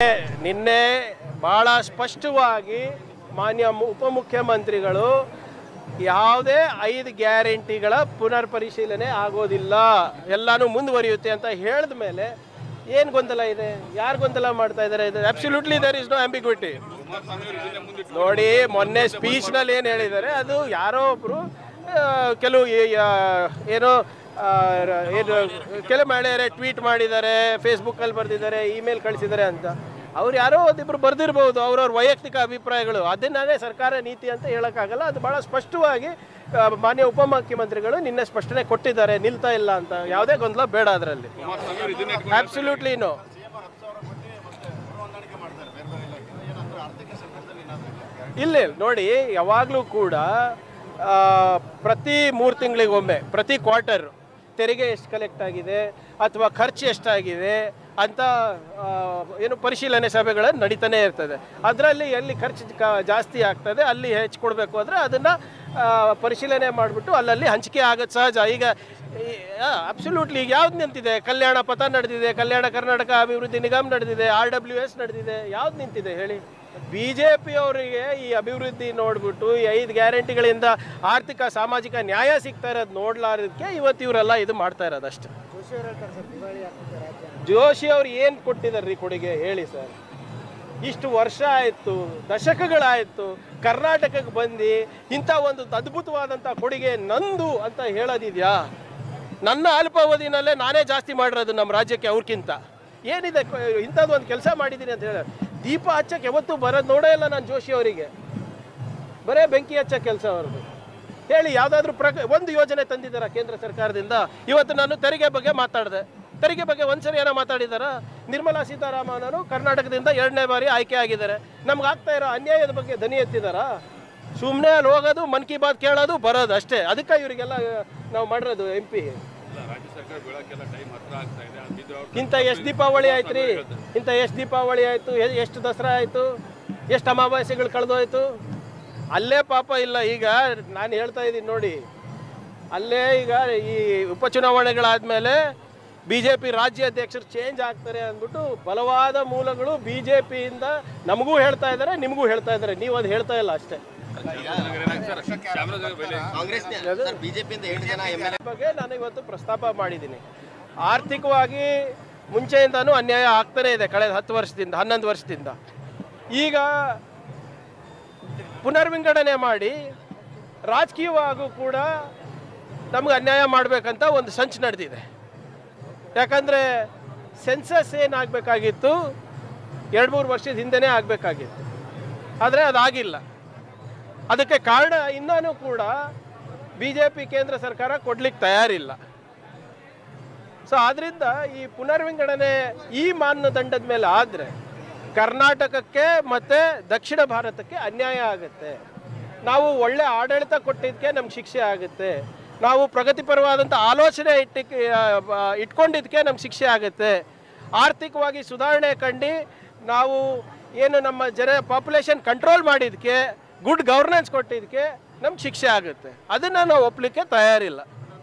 ನಿನ್ನೆ ಬಹಳ ಸ್ಪಷ್ಟವಾಗಿ ಮಾನ್ಯ ಮು- ಉಪಮುಖ್ಯಮಂತ್ರಿಗಳು ಯಾವುದೇ ಐದು ಗ್ಯಾರಂಟಿಗಳ ಪುನರ್ ಪರಿಶೀಲನೆ ಆಗೋದಿಲ್ಲ ಎಲ್ಲಾನು ಮುಂದುವರಿಯುತ್ತೆ ಅಂತ ಹೇಳಿದ ಮೇಲೆ ಏನು ಗೊಂದಲ ಇದೆ ಯಾರು ಗೊಂದಲ ಮಾಡ್ತಾ ಇದ್ದಾರೆ ಇದು absolutely there is no ambiguity ನೋಡಿ ಮೊನ್ನೆ ಸ್ಪೀಚ್ನಲ್ಲಿ ಏನು ಹೇಳಿದ್ದಾರೆ ಅದು ಯಾರೋ ಒಬ್ಬರು ಕೆಲವು ಈ- ಆ, ಏನೋ ಆ, ರ- ಏನು ಕೆಲವು ಮಹಿಳೆಯರೇ ಟ್ವೀಟ್ ಮಾಡಿದ್ದಾರೆ ಫೇಸ್ಬುಕ್ಕಲ್ಲಿ ಬರೆದಿದ್ದಾರೆ ಇಮೇಲ್ ಕಳಿಸಿದ್ದಾರೆ ಅಂತ ಅವ್ರು ಯಾರೋ ಒಂದಿಬ್ರು ಬರೆದಿರ್ಬೋದು ಅವ್ರವ್ರ ವೈಯಕ್ತಿಕ ಅಭಿಪ್ರಾಯಗಳು ಅದನ್ನೇ ಸರ್ಕಾರ ನೀತಿ ಅಂತ ಹೇಳೋಕ್ಕಾಗಲ್ಲ ಅದು ಭಾಳ ಸ್ಪಷ್ಟವಾಗಿ ಆ, ಮಾನ್ಯ ಉಪಮುಖ್ಯಮಂತ್ರಿಗಳು ನಿನ್ನೆ ಸ್ಪಷ್ಟನೆ ಕೊಟ್ಟಿದ್ದಾರೆ ನಿಲ್ತಾ ಇಲ್ಲ ಅಂತ ಯಾವುದೇ ಗೊಂದಲ ಬೇಡ ಅದರಲ್ಲಿ ಅಬ್ಸಲ್ಯೂಟ್ಲಿ ನೋ ಇಲ್ಲ ಇಲ್ಲ, ನೋಡಿ ಯಾವಾಗಲೂ ಕೂಡ ಆ, ಪ್ರತಿ ಮೂರು ತಿಂಗಳಿಗೊಮ್ಮೆ ಪ್ರತಿ ಕ್ವಾರ್ಟರ್ ತೆರಿಗೆ ಎಷ್ಟು ಕಲೆಕ್ಟ್ ಆಗಿದೆ ಅಥವಾ ಖರ್ಚು ಎಷ್ಟಾಗಿದೆ ಅಂತ ಆ, ಏನು ಪರಿಶೀಲನೆ ಸಭೆಗಳು ನಡೀತಾನೆ ಇರ್ತದೆ ಅದರಲ್ಲಿ ಎಲ್ಲಿ ಖರ್ಚು ಕ- ಜಾಸ್ತಿ ಆಗ್ತದೆ ಅಲ್ಲಿ ಹೆಚ್ಚು ಕೊಡಬೇಕು ಅಂದರೆ ಅದನ್ನು ಪರಿಶೀಲನೆ ಮಾಡಿಬಿಟ್ಟು ಅಲ್ಲಲ್ಲಿ ಹಂಚಿಕೆ ಆಗೋದು ಸಹಜ ಈಗ ಅಬ್ಸಲ್ಯೂಟ್ಲಿ ಈಗ ಯಾವ್ದು ನಿಂತಿದೆ ಕಲ್ಯಾಣ ಪಥ ನಡೆದಿದೆ ಕಲ್ಯಾಣ ಕರ್ನಾಟಕ ಅಭಿವೃದ್ಧಿ ನಿಗಮ ನಡೆದಿದೆ ಆರ್ ಡಬ್ಲ್ಯೂ ಎಸ್ ನಡೆದಿದೆ ಯಾವ್ದು ನಿಂತಿದೆ ಹೇಳಿ ಬಿ ಜೆ ಅವರಿಗೆ ಈ ಅಭಿವೃದ್ಧಿ ನೋಡ್ಬಿಟ್ಟು ಈ ಐದು ಗ್ಯಾರಂಟಿಗಳಿಂದ ಆರ್ಥಿಕ ಸಾಮಾಜಿಕ ನ್ಯಾಯ ಸಿಗ್ತಾ ಇರೋದು ನೋಡ್ಲಾರದಕ್ಕೆ ಇವತ್ತು ಇವರೆಲ್ಲ ಇದು ಮಾಡ್ತಾ ಇರೋದು ಅಷ್ಟೇ ಜೋಶಿ ಅವ್ರು ಏನು ಕೊಟ್ಟಿದ್ದಾರೆ ರೀ ಕೊಡುಗೆ ಹೇಳಿ ಸರ್ ಇಷ್ಟು ವರ್ಷ ಆಯಿತು ದಶಕಗಳಾಯಿತು ಕರ್ನಾಟಕಕ್ಕೆ ಬಂದು ಇಂಥ ಒಂದು ಅದ್ಭುತವಾದಂಥ ಕೊಡುಗೆ ನಂದು ಅಂತ ಹೇಳೋದಿದೆಯಾ ನನ್ನ ಅಲ್ಪಾವಧಿನಲ್ಲೇ ನಾನೇ ಜಾಸ್ತಿ ಮಾಡಿರೋದು ನಮ್ಮ ರಾಜ್ಯಕ್ಕೆ ಅವ್ರಿಗಿಂತ ಏನಿದೆ ಕ- ಇಂಥದ್ದು ಒಂದು ಕೆಲಸ ಮಾಡಿದ್ದೀನಿ ಅಂತ ಹೇಳಿ ದೀಪ ಹಚ್ಚಕ್ಕೆ ಯಾವತ್ತೂ ಬರೋದು ನೋಡೇ ಇಲ್ಲ ನಾನು ಜೋಶಿ ಅವರಿಗೆ ಬರೇ ಬೆಂಕಿ ಹಚ್ಚ ಕೆಲಸ ಅವ್ರದ್ದು ಹೇಳಿ ಯಾವುದಾದ್ರೂ ಪ್ರಕ ಒಂದು ಯೋಜನೆ ತಂದಿದ್ದಾರಾ ಕೇಂದ್ರ ಸರ್ಕಾರದಿಂದ ಇವತ್ತು ನಾನು ತೆರಿಗೆ ಬಗ್ಗೆ ಮಾತಾಡಿದೆ ತೆರಿಗೆ ಬಗ್ಗೆ ಒಂದ್ಸರಿ ಏನೋ ಮಾತಾಡಿದಾರಾ ನಿರ್ಮಲಾ ಸೀತಾರಾಮನ್ ಅವರು ಕರ್ನಾಟಕದಿಂದ ಎರಡನೇ ಬಾರಿ ಆಯ್ಕೆ ಆಗಿದ್ದಾರೆ ನಮ್ಗೆ ಆಗ್ತಾ ಇರೋ ಅನ್ಯಾಯದ ಬಗ್ಗೆ ಧ್ವನಿ ಎತ್ತಿದಾರಾ ಸುಮ್ಮನೆ ಅಲ್ಲಿ ಹೋಗೋದು ಮನ್ ಕಿ ಬಾತ್ ಕೇಳೋದು ಬರೋದು ಅಷ್ಟೇ ಅದಕ್ಕೆ ಇವರಿಗೆಲ್ಲ ನಾವು ಮಾಡಿರೋದು ಎಂ ಪಿ ಇಂಥ ಎಷ್ಟು ದೀಪಾವಳಿ ಆಯ್ತು ರೀ ಇಂಥ ಎಷ್ಟು ದೀಪಾವಳಿ ಆಯಿತು ಎಷ್ಟು ದಸರಾ ಆಯಿತು ಎಷ್ಟು ಅಮಾವಾಸ್ಯೆಗಳು ಕಳೆದೋಯ್ತು ಅಲ್ಲೇ ಪಾಪ ಇಲ್ಲ ಈಗ ನಾನು ಹೇಳ್ತಾ ಇದ್ದೀನಿ ನೋಡಿ ಅಲ್ಲೇ ಈಗ ಈ ಉಪಚುನಾವಣೆಗಳಾದಮೇಲೆ ಬಿ ಜೆ ಪಿ ರಾಜ್ಯಾಧ್ಯಕ್ಷರು ಚೇಂಜ್ ಆಗ್ತಾರೆ ಅಂದ್ಬಿಟ್ಟು ಬಲವಾದ ಮೂಲಗಳು ಬಿ ಜೆ ಪಿಯಿಂದ ನಮಗೂ ಹೇಳ್ತಾ ಇದ್ದಾರೆ ನಿಮಗೂ ಹೇಳ್ತಾ ಇದ್ದಾರೆ ನೀವು ಅದು ಹೇಳ್ತಾ ಇಲ್ಲ ಅಷ್ಟೇ ಕಾಂಗ್ರೆಸ್ ಸರ್ ಬಿಜೆಪಿಯಿಂದ ಎಂಟು ಜನ ಎಂ ಎಲ್ ಬಗ್ಗೆ ನಾನು ಇವತ್ತು ಪ್ರಸ್ತಾಪ ಮಾಡಿದ್ದೀನಿ ಆರ್ಥಿಕವಾಗಿ ಮುಂಚೆಯಿಂದನೂ ಅನ್ಯಾಯ ಆಗ್ತಾನೇ ಇದೆ ಕಳೆದ ಹತ್ತು ವರ್ಷದಿಂದ ಹನ್ನೊಂದು ವರ್ಷದಿಂದ ಈಗ ಪುನರ್ವಿಂಗಡಣೆ ಮಾಡಿ ರಾಜಕೀಯವಾಗೂ ಕೂಡ ನಮ್ಗೆ ಅನ್ಯಾಯ ಮಾಡಬೇಕಂತ ಒಂದು ಸಂಚು ನಡೆದಿದೆ ಯಾಕಂದರೆ ಸೆನ್ಸಸ್ ಏನಾಗಬೇಕಾಗಿತ್ತು ಎರಡು ಮೂರು ವರ್ಷದ ಹಿಂದೆನೇ ಆಗಬೇಕಾಗಿತ್ತು ಆದರೆ ಅದಾಗಿಲ್ಲ ಅದಕ್ಕೆ ಕಾರಣ ಇನ್ನೂ ಕೂಡ ಬಿ ಜೆ ಪಿ ಕೇಂದ್ರ ಸರ್ಕಾರ ಕೊಡ್ಲಿಕ್ಕೆ ತಯಾರಿಲ್ಲ ಸೊ ಆದ್ರಿಂದ ಈ ಪುನರ್ವಿಂಗಡಣೆ ಈ ಮಾನದಂಡದ ಮೇಲೆ ಆದರೆ ಕರ್ನಾಟಕಕ್ಕೆ ಮತ್ತು ದಕ್ಷಿಣ ಭಾರತಕ್ಕೆ ಅನ್ಯಾಯ ಆಗುತ್ತೆ ನಾವು ಒಳ್ಳೆ ಆಡಳಿತ ಕೊಟ್ಟಿದ್ದಕ್ಕೆ ನಮ್ಗೆ ಶಿಕ್ಷೆ ಆಗುತ್ತೆ ನಾವು ಪ್ರಗತಿಪರವಾದಂಥ ಆಲೋಚನೆ ಇಟ್ಟಿಕ್ಕೆ ಆ, ಆ, ಇಟ್ಕೊಂಡಿದ್ದಕ್ಕೆ ನಮ್ಗೆ ಶಿಕ್ಷೆ ಆಗುತ್ತೆ ಆರ್ಥಿಕವಾಗಿ ಸುಧಾರಣೆ ಕಂಡು ನಾವು ಏನು ನಮ್ಮ ಜನ ಪಾಪ್ಯುಲೇಷನ್ ಕಂಟ್ರೋಲ್ ಮಾಡಿದ್ದಕ್ಕೆ ಗುಡ್ ಗವರ್ನೆನ್ಸ್ ಕೊಟ್ಟಿದ್ದಕ್ಕೆ ನಮ್ಗೆ ಶಿಕ್ಷೆ ಆಗುತ್ತೆ ಅದನ್ನು ನಾವು ಒಪ್ಪಲಿಕ್ಕೆ ತಯಾರಿಲ್ಲ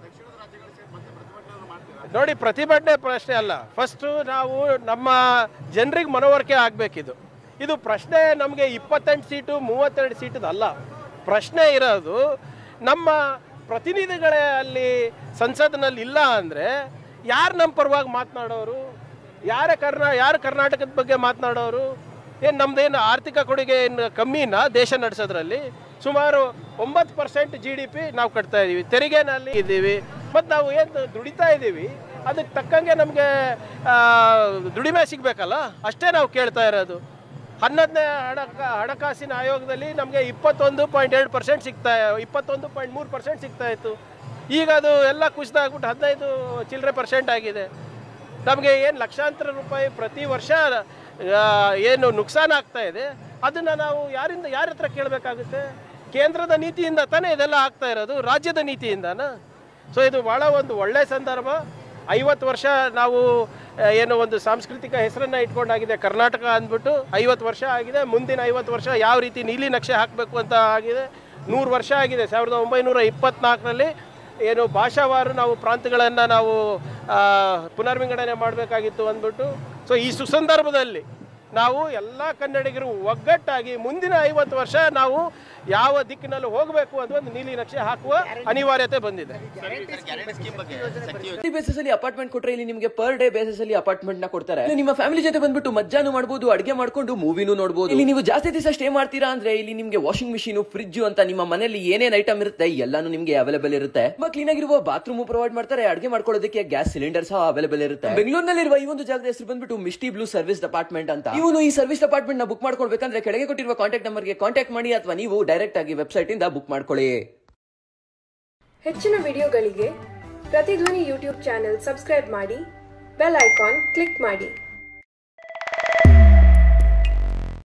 ನೋಡಿ ಪ್ರತಿಭಟನೆ ಪ್ರಶ್ನೆ ಅಲ್ಲ ಫಸ್ಟು ನಾವು ನಮ್ಮ ಜನರಿಗೆ ಮನವರಿಕೆ ಆಗಬೇಕಿದು ಇದು ಪ್ರಶ್ನೆ ನಮಗೆ ಇಪ್ಪತ್ತೆಂಟು ಸೀಟು ಮೂವತ್ತೆರಡು ಸೀಟದ ಅಲ್ಲ ಪ್ರಶ್ನೆ ಇರೋದು ನಮ್ಮ ಪ್ರತಿನಿಧಿಗಳೇ ಅಲ್ಲಿ ಸಂಸತ್ನಲ್ಲಿ ಇಲ್ಲ ಅಂದರೆ ಯಾರು ನಮ್ಮ ಪರವಾಗಿ ಮಾತನಾಡೋರು ಯಾರ ಕರ್ನಾ ಯಾರು ಕರ್ನಾಟಕದ ಬಗ್ಗೆ ಮಾತನಾಡೋರು ಏನು ನಮ್ದೇನು ಆರ್ಥಿಕ ಕೊಡುಗೆ ಏನು ಕಮ್ಮಿನ ದೇಶ ನಡೆಸೋದ್ರಲ್ಲಿ ಸುಮಾರು ಒಂಬತ್ತು ಪರ್ಸೆಂಟ್ ಜಿ ಡಿ ಪಿ ನಾವು ಕಟ್ತಾ ಇದ್ದೀವಿ ತೆರಿಗೆನಲ್ಲಿ ಇದ್ದೀವಿ ಮತ್ತು ನಾವು ಏನು ದುಡಿತಾ ಇದ್ದೀವಿ ಅದಕ್ಕೆ ತಕ್ಕಂಗೆ ನಮಗೆ ದುಡಿಮೆ ಸಿಗಬೇಕಲ್ಲ ಅಷ್ಟೇ ನಾವು ಕೇಳ್ತಾ ಇರೋದು ಹನ್ನೊಂದನೇ ಹಣಕ ಹಣಕಾಸಿನ ಆಯೋಗದಲ್ಲಿ ನಮಗೆ ಇಪ್ಪತ್ತೊಂದು ಪಾಯಿಂಟ್ ಎರಡು ಪರ್ಸೆಂಟ್ ಸಿಗ್ತಾ ಇಪ್ಪತ್ತೊಂದು ಪಾಯಿಂಟ್ ಮೂರು ಪರ್ಸೆಂಟ್ ಸಿಗ್ತಾ ಇತ್ತು ಈಗ ಅದು ಎಲ್ಲ ಕುಸಿದಾಗ್ಬಿಟ್ಟು ಹದಿನೈದು ಚಿಲ್ಲರೆ ಪರ್ಸೆಂಟ್ ಆಗಿದೆ ನಮಗೆ ಏನು ಲಕ್ಷಾಂತರ ರೂಪಾಯಿ ಪ್ರತಿ ವರ್ಷ ಆ, ಏನು ನುಕ್ಸಾನ್ ಆಗ್ತಾ ಇದೆ ಅದನ್ನು ನಾವು ಯಾರಿಂದ ಯಾರ ಹತ್ರ ಕೇಳಬೇಕಾಗುತ್ತೆ ಕೇಂದ್ರದ ನೀತಿಯಿಂದ ತಾನೇ ಇದೆಲ್ಲ ಆಗ್ತಾ ಇರೋದು ರಾಜ್ಯದ ನೀತಿಯಿಂದನಾ ಸೊ ಇದು ಭಾಳ ಒಂದು ಒಳ್ಳೆಯ ಸಂದರ್ಭ ಐವತ್ತು ವರ್ಷ ನಾವು ಆ, ಏನು ಒಂದು ಸಾಂಸ್ಕೃತಿಕ ಹೆಸರನ್ನು ಇಟ್ಕೊಂಡಾಗಿದೆ ಕರ್ನಾಟಕ ಅಂದ್ಬಿಟ್ಟು ಐವತ್ತು ವರ್ಷ ಆಗಿದೆ ಮುಂದಿನ ಐವತ್ತು ವರ್ಷ ಯಾವ ರೀತಿ ನೀಲಿ ನಕ್ಷೆ ಹಾಕಬೇಕು ಅಂತ ಆಗಿದೆ ನೂರು ವರ್ಷ ಆಗಿದೆ ಸಾವಿರದ ಒಂಬೈನೂರ ಇಪ್ಪತ್ನಾಲ್ಕರಲ್ಲಿ ಏನು ಭಾಷಾವಾರು ನಾವು ಪ್ರಾಂತಗಳನ್ನು ನಾವು ಆ, ಪುನರ್ವಿಂಗಡಣೆ ಮಾಡಬೇಕಾಗಿತ್ತು ಅಂದ್ಬಿಟ್ಟು ಸೊ ಈ ಸುಸಂದರ್ಭದಲ್ಲಿ ನಾವು ಎಲ್ಲ ಕನ್ನಡಿಗರು ಒಗ್ಗಟ್ಟಾಗಿ ಮುಂದಿನ ಐವತ್ತು ವರ್ಷ ನಾವು ಯಾವ ದಿಕ್ಕಿನಲ್ಲಿ ಹೋಗಬೇಕು ಅಂತ ಒಂದು ನೀಲಿ ನಕ್ಷೆ ಹಾಕುವ ಅನಿವಾರ್ಯತೆ ಬಂದಿದೆ ಗ್ಯಾರಂಟಿ ಸ್ಕೀಮ್ ಬಗ್ಗೆ ಶಕ್ತಿ ಯೋಜನೆ ಬೇಸಿಸ್ ಅಲ್ಲಿ ಅಪಾರ್ಟ್ಮೆಂಟ್ ಕೊಟ್ರೆ ಇಲ್ಲಿ ನಿಮಗೆ ಪರ್ ಡೇ ಬೇಸಿಸ್ ಅಲ್ಲಿ ಅಪಾರ್ಟ್ಮೆಂಟ್ ನ ಕೊಡ್ತಾರೆ ಇಲ್ಲಿ ನಿಮ್ಮ ಫ್ಯಾಮಿಲಿ ಜೊತೆ ಬಂದ್ಬಿಟ್ಟು ಮಜ್ಜಾನು ಮಾಡಬಹುದು ಅಡಿಗೆ ಮಾಡ್ಕೊಂಡು ಮೂವಿನೂ ನೋಡಬಹುದು ಇಲ್ಲಿ ನೀವು ಜಾಸ್ತಿ ದಿವಸ ಸ್ಟೇ ಮಾಡ್ತೀರಾ ಅಂದ್ರೆ ಇಲ್ಲಿ ನಿಮಗೆ ವಾಷಿಂಗ್ ಮಿಷಿನ್ ಫ್ರಿಜ್ ಅಂತ ನಿಮ್ಮ ಮನೆಯಲ್ಲಿ ಏನೇನ್ ಐಟಮ್ ಇರುತ್ತೆ ಎಲ್ಲಾನು ನಿಮಗೆ ಅವೈಲೇಬಲ್ ಇರುತ್ತೆ ತುಂಬಾ ಕ್ಲೀನ್ ಆಗಿರುವ ಬಾತ್ರೂಮ್ ಪ್ರೊವೈಡ್ ಮಾಡ್ತಾರೆ ಅಡಿಗೆ ಮಾಡ್ಕೊಳ್ಳೋದಕ್ಕೆ ಗ್ಯಾಸ್ ಸಿಲಿಂಡರ್ ಸಹ ಅವೈಲೇಬಲ್ ಇರುತ್ತೆ ಬೆಂಗಳೂರಿನಲ್ಲಿರುವ ಈ ಒಂದು ಜಾಗದ ಹೆಸರು ಬಂದ್ಬಿಟ್ಟು ಮಿಸ್ಟಿ ಬ್ಲೂ ಸರ್ವಿಸ್ ಡಿಪಾರ್ಟ್ಮೆಂಟ್ ಅಂತ ಇವನು ಈ ಸರ್ವಿಸ್ ಡಿಪಾರ್ಟ್ಮೆಂಟ್ ನ ಬುಕ್ ಮಾಡ್ಕೊಳ್ಬೇಕಂದ್ರೆ ಕೆಳಗೆ ಕೊಟ್ಟಿರುವ ಕಾಂಟ್ಯಾಕ್ಟ್ ನಂಬರ್ಗೆ ಕಾಂಟ್ಯಾಕ್ಟ್ ಮಾಡಿ ಅಥವಾ ನೀವು ಡೈರೆಕ್ಟ್ ಆಗಿ ವೆಬ್ಸೈಟ್ ಇಂದ ಬುಕ್ ಮಾಡ್ಕೊಳ್ಳಿ ಹೆಚ್ಚಿನ ವಿಡಿಯೋಗಳಿಗೆ ಪ್ರತಿಧ್ವನಿ ಯೂಟ್ಯೂಬ್ ಚಾನೆಲ್ ಸಬ್ಸ್ಕ್ರೈಬ್ ಮಾಡಿ ಬೆಲ್ ಐಕಾನ್ ಕ್ಲಿಕ್ ಮಾಡಿ